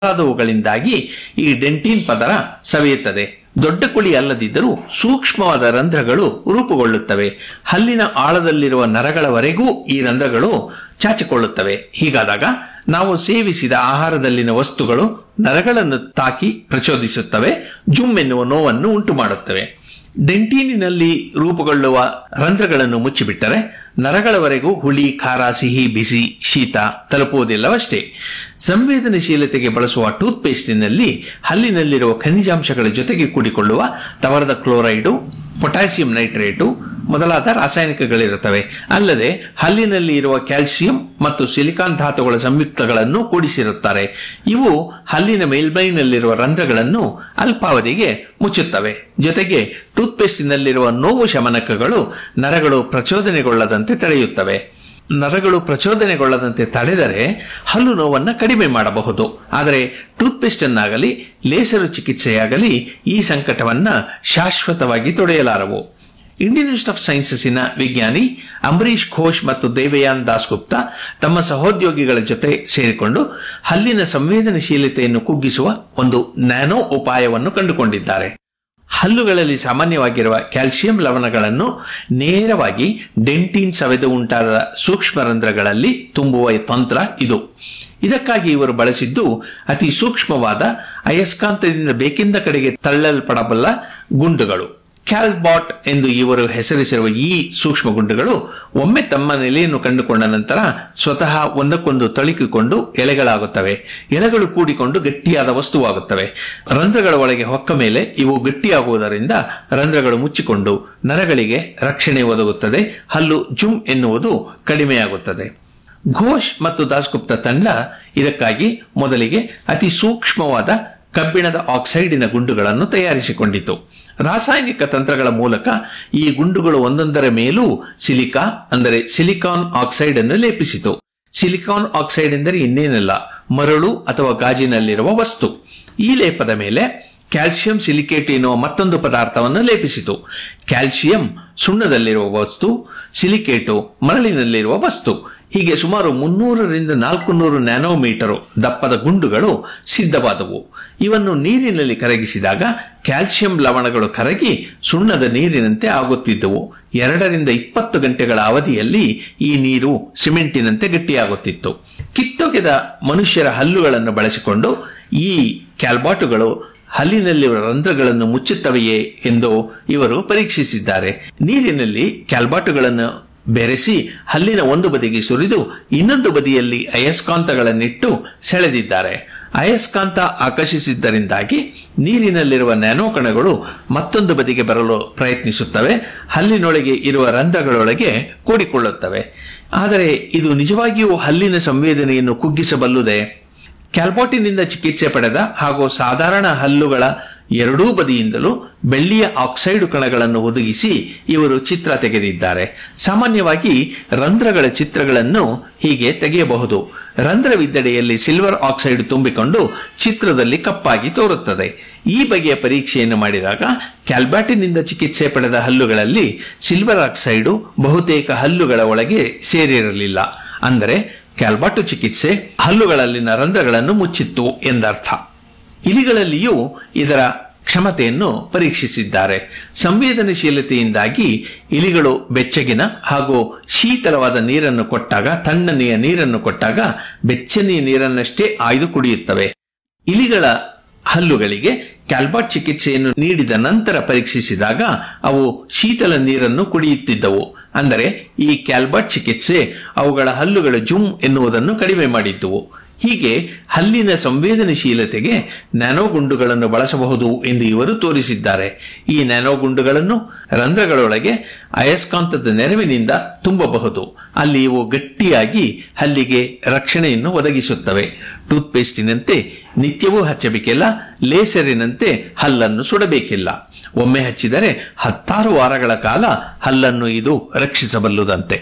ಮುಂತಾದವುಗಳಿಂದಾಗಿ ಈ ಡೆಂಟಿನ್ ಪದರ ಸವೆಯುತ್ತದೆ ದೊಡ್ಡ ಕುಳಿ ಅಲ್ಲದಿದ್ದರೂ ಸೂಕ್ಷ್ಮವಾದ ರಂಧ್ರಗಳು ರೂಪುಗೊಳ್ಳುತ್ತವೆ ಹಲ್ಲಿನ ಆಳದಲ್ಲಿರುವ ನರಗಳವರೆಗೂ ಈ ರಂಧ್ರಗಳು ಚಾಚಿಕೊಳ್ಳುತ್ತವೆ ಹೀಗಾದಾಗ ನಾವು ಸೇವಿಸಿದ ಆಹಾರದಲ್ಲಿನ ವಸ್ತುಗಳು ನರಗಳನ್ನು ತಾಕಿ ಪ್ರಚೋದಿಸುತ್ತವೆ ಜುಮ್ ಎನ್ನುವ ನೋವನ್ನು ಉಂಟು ಮಾಡುತ್ತವೆ ಡೆಂಟೀನಿನಲ್ಲಿ ರೂಪುಗೊಳ್ಳುವ ರಂಧ್ರಗಳನ್ನು ಮುಚ್ಚಿಬಿಟ್ಟರೆ ನರಗಳವರೆಗೂ ಹುಳಿ ಖಾರ ಸಿಹಿ ಬಿಸಿ ಶೀತ ತಲುಪುವುದಿಲ್ಲವಷ್ಟೇ ಸಂವೇದನಶೀಲತೆಗೆ ಬಳಸುವ ಟೂತ್ ಪೇಸ್ಟಿನಲ್ಲಿ ಹಲ್ಲಿನಲ್ಲಿರುವ ಖನಿಜಾಂಶಗಳ ಜೊತೆಗೆ ಕೂಡಿಕೊಳ್ಳುವ ತವರದ ಕ್ಲೋರೈಡು ಪೊಟ್ಯಾಸಿಯಂ ನೈಟ್ರೇಟು ಮೊದಲಾದ ರಾಸಾಯನಿಕಗಳಿರುತ್ತವೆ ಅಲ್ಲದೆ ಹಲ್ಲಿನಲ್ಲಿ ಇರುವ ಕ್ಯಾಲ್ಸಿಯಂ ಮತ್ತು ಸಿಲಿಕಾನ್ ಧಾತುಗಳ ಸಂಯುಕ್ತಗಳನ್ನು ಕೂಡಿಸಿರುತ್ತಾರೆ ಇವು ಹಲ್ಲಿನ ಮೇಲ್ಮೈನಲ್ಲಿರುವ ರಂಧ್ರಗಳನ್ನು ಅಲ್ಪಾವಧಿಗೆ ಮುಚ್ಚುತ್ತವೆ ಜೊತೆಗೆ ಟೂತ್ಪೇಸ್ಟಿನಲ್ಲಿರುವ ನೋವು ಶಮನಕಗಳು ನರಗಳು ಪ್ರಚೋದನೆಗೊಳ್ಳದಂತೆ ತಡೆಯುತ್ತವೆ ನರಗಳು ಪ್ರಚೋದನೆಗೊಳ್ಳದಂತೆ ತಡೆದರೆ ಹಲ್ಲು ನೋವನ್ನು ಕಡಿಮೆ ಮಾಡಬಹುದು ಆದರೆ ಟೂತ್ಪೇಸ್ಟ್ ಅನ್ನಾಗಲಿ ಲೇಸರು ಚಿಕಿತ್ಸೆಯಾಗಲಿ ಈ ಸಂಕಟವನ್ನ ಶಾಶ್ವತವಾಗಿ ತೊಡೆಯಲಾರವು ಇಂಡಿಯನ್ ಇನ್ಸ್ಟಿಟ್ಯೂಟ್ ಆಫ್ ಸೈನ್ಸಸ್ಸಿನ ವಿಜ್ಞಾನಿ ಅಂಬರೀಶ್ ಘೋಷ್ ಮತ್ತು ದೇವಯಾನ್ ದಾಸ್ಗುಪ್ತಾ ತಮ್ಮ ಸಹೋದ್ಯೋಗಿಗಳ ಜೊತೆ ಸೇರಿಕೊಂಡು ಹಲ್ಲಿನ ಸಂವೇದನಶೀಲತೆಯನ್ನು ಕುಗ್ಗಿಸುವ ಒಂದು ನ್ಯಾನೋ ಉಪಾಯವನ್ನು ಕಂಡುಕೊಂಡಿದ್ದಾರೆ ಹಲ್ಲುಗಳಲ್ಲಿ ಸಾಮಾನ್ಯವಾಗಿರುವ ಕ್ಯಾಲ್ಸಿಯಂ ಲವಣಗಳನ್ನು ನೇರವಾಗಿ ಡೆಂಟಿನ್ ಸವೆದು ಉಂಟಾದ ಸೂಕ್ಷ್ಮ ರಂಧ್ರಗಳಲ್ಲಿ ತುಂಬುವ ತಂತ್ರ ಇದು ಇದಕ್ಕಾಗಿ ಇವರು ಬಳಸಿದ್ದು ಅತಿ ಸೂಕ್ಷ್ಮವಾದ ಅಯಸ್ಕಾಂತದಿಂದ ಬೇಕಿಂದ ಕಡೆಗೆ ತಳ್ಳಲ್ಪಡಬಲ್ಲ ಗುಂಡುಗಳು ಕ್ಯಾಲ್ಬಾಟ್ ಎಂದು ಇವರು ಹೆಸರಿಸಿರುವ ಈ ಸೂಕ್ಷ್ಮ ಗುಂಡುಗಳು ಒಮ್ಮೆ ತಮ್ಮ ನೆಲೆಯನ್ನು ಕಂಡುಕೊಂಡ ನಂತರ ಸ್ವತಃ ಒಂದಕ್ಕೊಂದು ತಳುಕಿಕೊಂಡು ಎಳೆಗಳಾಗುತ್ತವೆ ಎಳೆಗಳು ಕೂಡಿಕೊಂಡು ಗಟ್ಟಿಯಾದ ವಸ್ತುವಾಗುತ್ತವೆ ರಂಧ್ರಗಳ ಒಳಗೆ ಹೊಕ್ಕ ಮೇಲೆ ಇವು ಗಟ್ಟಿಯಾಗುವುದರಿಂದ ರಂಧ್ರಗಳು ಮುಚ್ಚಿಕೊಂಡು ನರಗಳಿಗೆ ರಕ್ಷಣೆ ಒದಗುತ್ತದೆ ಹಲ್ಲು ಜುಮ್ ಎನ್ನುವುದು ಕಡಿಮೆಯಾಗುತ್ತದೆ ಘೋಷ್ ಮತ್ತು ದಾಸ್ಗುಪ್ತ ತಂಡ ಇದಕ್ಕಾಗಿ ಮೊದಲಿಗೆ ಅತಿ ಸೂಕ್ಷ್ಮವಾದ ಕಬ್ಬಿಣದ ಆಕ್ಸೈಡಿನ ಗುಂಡುಗಳನ್ನು ತಯಾರಿಸಿಕೊಂಡಿತು ರಾಸಾಯನಿಕ ತಂತ್ರಗಳ ಮೂಲಕ ಈ ಗುಂಡುಗಳು ಒಂದೊಂದರ ಮೇಲೂ ಸಿಲಿಕಾ ಅಂದರೆ ಸಿಲಿಕಾನ್ ಆಕ್ಸೈಡ್ ಅನ್ನು ಲೇಪಿಸಿತು ಸಿಲಿಕಾನ್ ಆಕ್ಸೈಡ್ ಎಂದರೆ ಇನ್ನೇನಲ್ಲ ಮರಳು ಅಥವಾ ಗಾಜಿನಲ್ಲಿರುವ ವಸ್ತು ಈ ಲೇಪದ ಮೇಲೆ ಕ್ಯಾಲ್ಸಿಯಂ ಸಿಲಿಕೇಟ್ ಎನ್ನುವ ಮತ್ತೊಂದು ಪದಾರ್ಥವನ್ನು ಲೇಪಿಸಿತು ಕ್ಯಾಲ್ಸಿಯಂ ಸುಣ್ಣದಲ್ಲಿರುವ ವಸ್ತು ಸಿಲಿಕೇಟು ಮರಳಿನಲ್ಲಿರುವ ವಸ್ತು ಹೀಗೆ ಸುಮಾರು ಮುನ್ನೂರರಿಂದ ನಾಲ್ಕು ನೂರು ನ್ಯಾನೋಮೀಟರ್ ದಪ್ಪದ ಗುಂಡುಗಳು ಸಿದ್ಧವಾದವು ಇವನ್ನು ನೀರಿನಲ್ಲಿ ಕರಗಿಸಿದಾಗ ಕ್ಯಾಲ್ಸಿಯಂ ಲವಣಗಳು ಕರಗಿ ಸುಣ್ಣದ ನೀರಿನಂತೆ ಆಗುತ್ತಿದ್ದವು ಎರಡರಿಂದ ಇಪ್ಪತ್ತು ಗಂಟೆಗಳ ಅವಧಿಯಲ್ಲಿ ಈ ನೀರು ಸಿಮೆಂಟಿನಂತೆ ಗಟ್ಟಿಯಾಗುತ್ತಿತ್ತು ಕಿತ್ತೊಗೆದ ಮನುಷ್ಯರ ಹಲ್ಲುಗಳನ್ನು ಬಳಸಿಕೊಂಡು ಈ ಕ್ಯಾಲ್ಬಾಟುಗಳು ಹಲ್ಲಿನಲ್ಲಿರುವ ರಂಧ್ರಗಳನ್ನು ಮುಚ್ಚುತ್ತವೆಯೇ ಎಂದು ಇವರು ಪರೀಕ್ಷಿಸಿದ್ದಾರೆ ನೀರಿನಲ್ಲಿ ಕ್ಯಾಲ್ಬಾಟುಗಳನ್ನು ಬೆರೆಸಿ ಹಲ್ಲಿನ ಒಂದು ಬದಿಗೆ ಸುರಿದು ಇನ್ನೊಂದು ಬದಿಯಲ್ಲಿ ಅಯಸ್ಕಾಂತಗಳನ್ನಿಟ್ಟು ಸೆಳೆದಿದ್ದಾರೆ ಅಯಸ್ಕಾಂತ ಆಕರ್ಷಿಸಿದ್ದರಿಂದಾಗಿ ನೀರಿನಲ್ಲಿರುವ ನ್ಯಾನೋ ಕಣಗಳು ಮತ್ತೊಂದು ಬದಿಗೆ ಬರಲು ಪ್ರಯತ್ನಿಸುತ್ತವೆ ಹಲ್ಲಿನೊಳಗೆ ಇರುವ ರಂಧ್ರಗಳೊಳಗೆ ಕೂಡಿಕೊಳ್ಳುತ್ತವೆ ಆದರೆ ಇದು ನಿಜವಾಗಿಯೂ ಹಲ್ಲಿನ ಸಂವೇದನೆಯನ್ನು ಕುಗ್ಗಿಸಬಲ್ಲುದೇ ಕ್ಯಾಲ್ಬೋಟಿನಿಂದ ಚಿಕಿತ್ಸೆ ಪಡೆದ ಹಾಗೂ ಸಾಧಾರಣ ಹಲ್ಲುಗಳ ಎರಡೂ ಬದಿಯಿಂದಲೂ ಬೆಳ್ಳಿಯ ಆಕ್ಸೈಡ್ ಕಣಗಳನ್ನು ಒದಗಿಸಿ ಇವರು ಚಿತ್ರ ತೆಗೆದಿದ್ದಾರೆ ಸಾಮಾನ್ಯವಾಗಿ ರಂಧ್ರಗಳ ಚಿತ್ರಗಳನ್ನು ಹೀಗೆ ತೆಗೆಯಬಹುದು ರಂಧ್ರವಿದ್ದಡೆಯಲ್ಲಿ ಸಿಲ್ವರ್ ಆಕ್ಸೈಡ್ ತುಂಬಿಕೊಂಡು ಚಿತ್ರದಲ್ಲಿ ಕಪ್ಪಾಗಿ ತೋರುತ್ತದೆ ಈ ಬಗೆಯ ಪರೀಕ್ಷೆಯನ್ನು ಮಾಡಿದಾಗ ಕ್ಯಾಲ್ಬ್ಯಾಟಿನಿಂದ ಚಿಕಿತ್ಸೆ ಪಡೆದ ಹಲ್ಲುಗಳಲ್ಲಿ ಸಿಲ್ವರ್ ಆಕ್ಸೈಡು ಬಹುತೇಕ ಹಲ್ಲುಗಳ ಒಳಗೆ ಸೇರಿರಲಿಲ್ಲ ಅಂದರೆ ಕ್ಯಾಲ್ಬಾಟು ಚಿಕಿತ್ಸೆ ಹಲ್ಲುಗಳಲ್ಲಿನ ರಂಧ್ರಗಳನ್ನು ಮುಚ್ಚಿತ್ತು ಎಂದರ್ಥ ಇಲಿಗಳಲ್ಲಿಯೂ ಇದರ ಕ್ಷಮತೆಯನ್ನು ಪರೀಕ್ಷಿಸಿದ್ದಾರೆ ಸಂವೇದನಶೀಲತೆಯಿಂದಾಗಿ ಇಲಿಗಳು ಬೆಚ್ಚಗಿನ ಹಾಗೂ ಶೀತಲವಾದ ನೀರನ್ನು ಕೊಟ್ಟಾಗ ತಣ್ಣನೆಯ ನೀರನ್ನು ಕೊಟ್ಟಾಗ ಬೆಚ್ಚನೆಯ ನೀರನ್ನಷ್ಟೇ ಆಯ್ದು ಕುಡಿಯುತ್ತವೆ ಇಲಿಗಳ ಹಲ್ಲುಗಳಿಗೆ ಕ್ಯಾಲ್ಬಾಟ್ ಚಿಕಿತ್ಸೆಯನ್ನು ನೀಡಿದ ನಂತರ ಪರೀಕ್ಷಿಸಿದಾಗ ಅವು ಶೀತಲ ನೀರನ್ನು ಕುಡಿಯುತ್ತಿದ್ದವು ಅಂದರೆ ಈ ಕ್ಯಾಲ್ಬಾಟ್ ಚಿಕಿತ್ಸೆ ಅವುಗಳ ಹಲ್ಲುಗಳ ಜುಮ್ ಎನ್ನುವುದನ್ನು ಕಡಿಮೆ ಮಾಡಿದ್ದುವು ಹೀಗೆ ಹಲ್ಲಿನ ಸಂವೇದನಶೀಲತೆಗೆ ನ್ಯಾನೋ ಗುಂಡುಗಳನ್ನು ಬಳಸಬಹುದು ಎಂದು ಇವರು ತೋರಿಸಿದ್ದಾರೆ ಈ ನ್ಯಾನೋ ಗುಂಡುಗಳನ್ನು ರಂಧ್ರಗಳೊಳಗೆ ಅಯಸ್ಕಾಂತದ ನೆರವಿನಿಂದ ತುಂಬಬಹುದು ಅಲ್ಲಿ ಇವು ಗಟ್ಟಿಯಾಗಿ ಹಲ್ಲಿಗೆ ರಕ್ಷಣೆಯನ್ನು ಒದಗಿಸುತ್ತವೆ ಟೂತ್ಪೇಸ್ಟಿನಂತೆ ನಿತ್ಯವೂ ಹಚ್ಚಬೇಕಿಲ್ಲ ಲೇಸರಿನಂತೆ ಹಲ್ಲನ್ನು ಸುಡಬೇಕಿಲ್ಲ ಒಮ್ಮೆ ಹಚ್ಚಿದರೆ ಹತ್ತಾರು ವಾರಗಳ ಕಾಲ ಹಲ್ಲನ್ನು ಇದು ರಕ್ಷಿಸಬಲ್ಲುದಂತೆ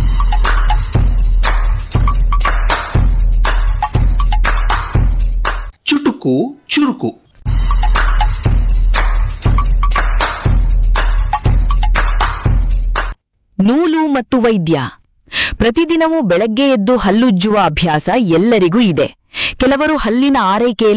ಚುಟುಕು ಚುರುಕು ನೂಲು ಮತ್ತು ವೈದ್ಯ ಪ್ರತಿದಿನವೂ ಬೆಳಗ್ಗೆ ಎದ್ದು ಹಲ್ಲುಜ್ಜುವ ಅಭ್ಯಾಸ ಎಲ್ಲರಿಗೂ ಇದೆ ಕೆಲವರು ಹಲ್ಲಿನ ಆರೈಕೆಯಲ್ಲಿ